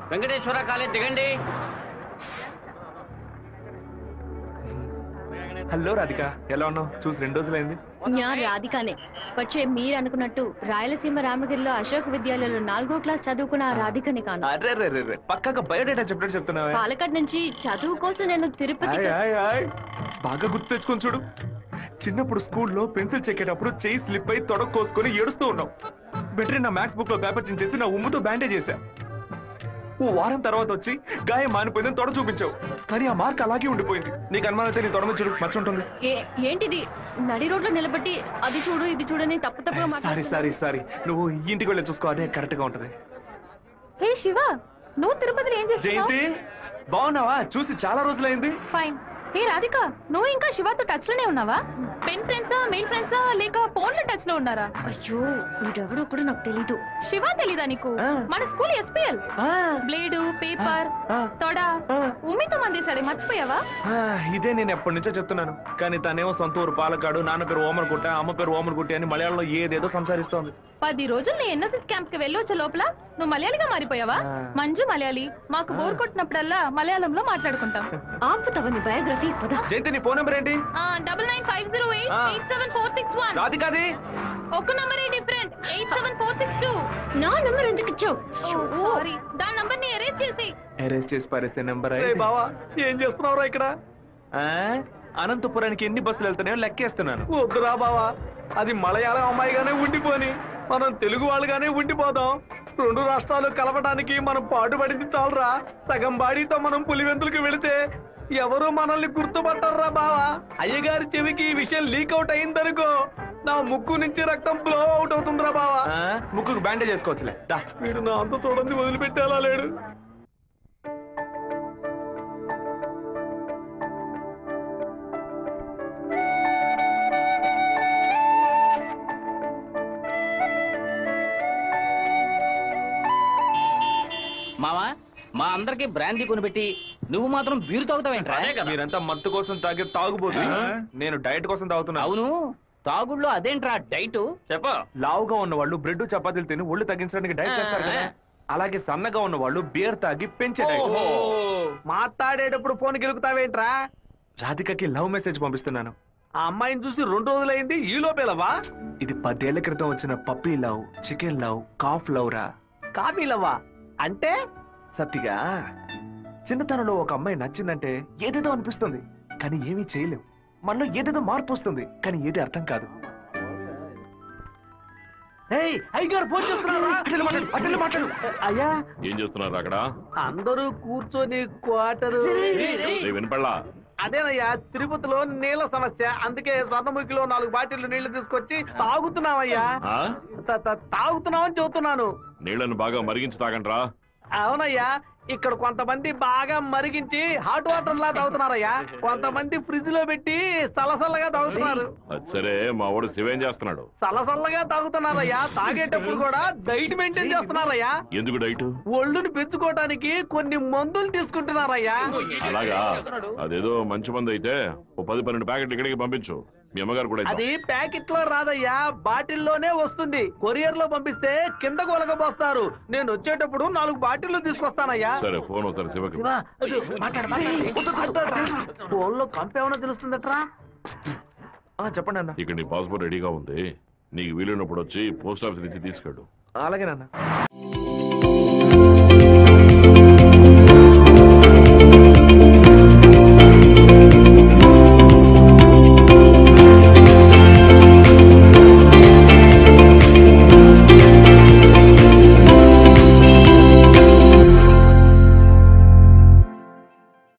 വെങ്കടേശ്വര കാലേ దిగండి హలో రాధిక ఎలా ఉన్నావు చూసి రెండు రోజులైంది ഞാൻ రాధికానే പക്ഷേ మీరు అనుకున్నట్టు రాయలసీమ రామగిరిలో అశోక్ విద్యాలయంలో నాలుగో క్లాస్ చదువుకున్న ఆ రాధికని కాను అరే రే రే రే పక్కగా బయోడేటా చెప్పినట్టు చెప్తున్నావే పాలకాడ్ నుంచి చదువు కోసం నేను తిరుపతి ఆయ్, ఆయ్, ఆయ్. బాగా గుర్తు తెచ్చుకొని చూడు చిన్నప్పుడు స్కూల్లో పెన్సిల్ చెక్కేటప్పుడు చెయ్యి స్లిప్ అయి తొడకు కోసుకొని ఏడుస్తూ ఉన్నావు బెటరీ నా మ్యాథ్స్ బుక్ లో పేపర్ చించేసి నా ఉమ్ముతో బ్యాండేజ్ చేశా ఓ వారం తర్వాత వచ్చి గాయం మానిపోయిందని తొడ చూపించావు కానీ ఆ మార్క్ అలాగే ఉండిపోయింది నీకు అనుమానం అయితే నీ తొడ మీద చూడు మచ్చ ఉంటుంది ఏ- ఏంటిది నడి రోడ్లో నిలబెట్టి అది చూడు ఇది చూడని తప్పు తప్పుగా సారీ మాట్లాడుతున్నావు. సారీ సారీ నువ్వు ఇంటికి వెళ్ళి చూసుకో అదే కరెక్ట్ గా ఉంటది హే శివ నువ్వు తిరుపతిలో ఏం జయంతి బాగున్నావా చూసి చాలా రోజులైంది ఫైన్ హే రాధిక నువ్వు ఇంకా శివతో టచ్ లోనే ఉన్నావా పెన్ ఫ్రెండ్సా మెయిల్ ఫ్రెండ్సా లేక ఫోన్ లో టచ్ లో ఉన్నారా అయ్యో వీడెవడో కూడా నాకు తెలీదు శివ తెలీదా నీకు ఆ. మన స్కూల్ ఎస్పీఎల్ ఆ, బ్లేడు పేపర్ ఆ, తొడ ఆ. ఉమ్మితో మందేశాడే మర్చిపోయావా ఆ, ఇదే నేను ఎప్పటి నుంచో చెప్తున్నాను కానీ తనేమో సొంత ఊరు పాలకాడు నాన్న పేరు ఓమర్గుట్ట అమ్మ పేరు ఓమర్గుట్టి అని మలయాళంలో ఏదేదో సంసారిస్తోంది పది రోజులు నీ ఎన్ఎస్ఎస్ క్యాంప్ కి వెళ్ళొచ్చే లోపల నువ్వు మలయాళిగా మారిపోయావా ఆ. మంజు మలయాళి మాకు బోర్ కొట్టినప్పుడల్లా మలయాళంలో మాట్లాడుకుంటాం ఆపుతావా నీ బయోగ్రఫీ జయంతి నీ ఫోన్ నెంబర్ ఏంటి double nine five zero eight ఆ. Eight seven four six one రాధికాది ఒక నంబరే different eight seven four six two నా నంబర్ ఎందుకు ఇచ్చావు సారీ దాని నంబర్ ని ఎరేజ్ చేసి అరెస్ట్ చేసి పారేసే నెంబర్ బావా ఏం చేస్తున్నావురా ఇక్కడ అనంతపురానికి ఎన్ని బస్సులు వెళ్తున్నాయో లెక్కేస్తున్నాను వద్దురా బావా అది మలయాళం అమ్మాయిగానే ఉండిపోని మనం తెలుగు వాళ్ళుగానే ఉండిపోదాం రెండు రాష్ట్రాలు కలపడానికి మనం పాటుపడింది చాలరా సగం బాడీతో మనం పులివెందులకు వెళితే ఎవరు మనల్ని గుర్తుపట్టారా బావా అయ్యగారి చెవికి ఈ విషయం లీక్ అవుట్ అయిందనుకో నా ముక్కు నుంచి రక్తం ఫ్లో అవుట్ అవుతుందిరా బావా ముక్కుకు బ్యాండేజ్ చేసుకోవచ్చులే వీడు నా అంత చూడండి వదిలిపెట్టేలా లేడు మావా మా అందరికి బ్రాందీ కొనిపెట్టి నువ్వు మాత్రం బీరు తాగుతావేంట్రా మీరంతా మత్తు కోసం తాగే తాగుబోతు నేను డైట్ కోసం తాగుతున్నా అవును తాగుళ్ళో అదేంట్రా డైట్ చెప్ప లావుగా ఉన్న వాళ్ళు బ్రెడ్ చపాతీలు తిని ఒళ్ళు తగ్గించడానికి డైట్ చేస్తారు కదా అలాగే సన్నగా ఉన్న వాళ్ళు బియర్ తాగి పెంచే డైట్ మాట్లాడేటప్పుడు ఫోన్ గెలుకుతావేంట్రా రాధికకి లవ్ మెసేజ్ పంపిస్తున్నాను ఆ అమ్మాయిని చూసి రెండు రోజులైంది ఈ లోపేలవా ఇది పదేళ్ల క్రితం వచ్చిన puppy love chicken love calf love రా కాఫీలవ్వా అంటే సత్తిగా చిన్నతనంలో ఒక అమ్మాయి నచ్చిందంటే ఏదేదో అనిపిస్తుంది కానీ ఏమీ చేయలేం మనలో ఏదేదో మార్పు వస్తుంది కానీ ఏది అర్థం కాదు ఏయ్ అయ్యగారు ఫోన్ చేస్తున్నారా అటెళ్ళు మాట్లాడు, అటెళ్ళు మాట్లాడు. అయ్యా ఏం చేస్తున్నారు అక్కడ అందరూ కూర్చొని క్వార్టరు రేయ్ వినపడలా అదేనయ్యా తిరుపతిలో నీళ్ళ సమస్య అందుకే స్వర్ణముఖిలో నాలుగు బాటిల్ నీళ్లు తీసుకొచ్చి తాగుతున్నామయ్యా ఆ? త- త- తాగుతున్నామని చెబుతున్నాను నీళ్లను బాగా మరిగించి తాగండ్రా అవునయ్యా ఇక్కడ కొంతమంది బాగా మరిగించి హాట్ వాటర్ లా తాగుతున్నారయ్యా కొంతమంది ఫ్రిడ్జ్ లో పెట్టి సలసల్లగా తాగుతున్నారు అది సరే మా వాడు శివేం చేస్తున్నాడు సలసల్లగా తాగుతున్నారయ్యా తాగేటప్పుడు కూడా డైట్ మెయింటైన్ చేస్తున్నారయ్యా ఎందుకు డైట్ ఒళ్ళుని పెంచుకోవడానికి కొన్ని మందులు తీసుకుంటున్నారయ్యా అలాగా అదేదో మంచి మంది అయితే ఓ పది పన్నెండు ప్యాకెట్లు ఇక్కడికి పంపించు మీ అమ్మగారు కూడా ఇద్దాం. అది ప్యాకెట్ లో రాదయ్యా బాటిల్లోనే వస్తుంది కొరియర్ లో పంపిస్తే కింద కొలగబోస్తారు నేను వచ్చేటప్పుడు నాలుగు బాటిల్లు తీసుకొస్తానయ్యా సరే ఫోన్ ఒకసారి శివకి శివా, అది మాట్లాడు, మాట్లాడు. ఫోన్ లో కంప ఏమైనా తెలుస్తుందట్రా ఆ, చెప్పండి అన్న ఇక్కడ నీ పాస్పోర్ట్ రెడీగా ఉంది నీకు వీలైనప్పుడు వచ్చి పోస్ట్ ఆఫీస్ నుంచి తీసుకెళ్ళు అలాగే నాన్న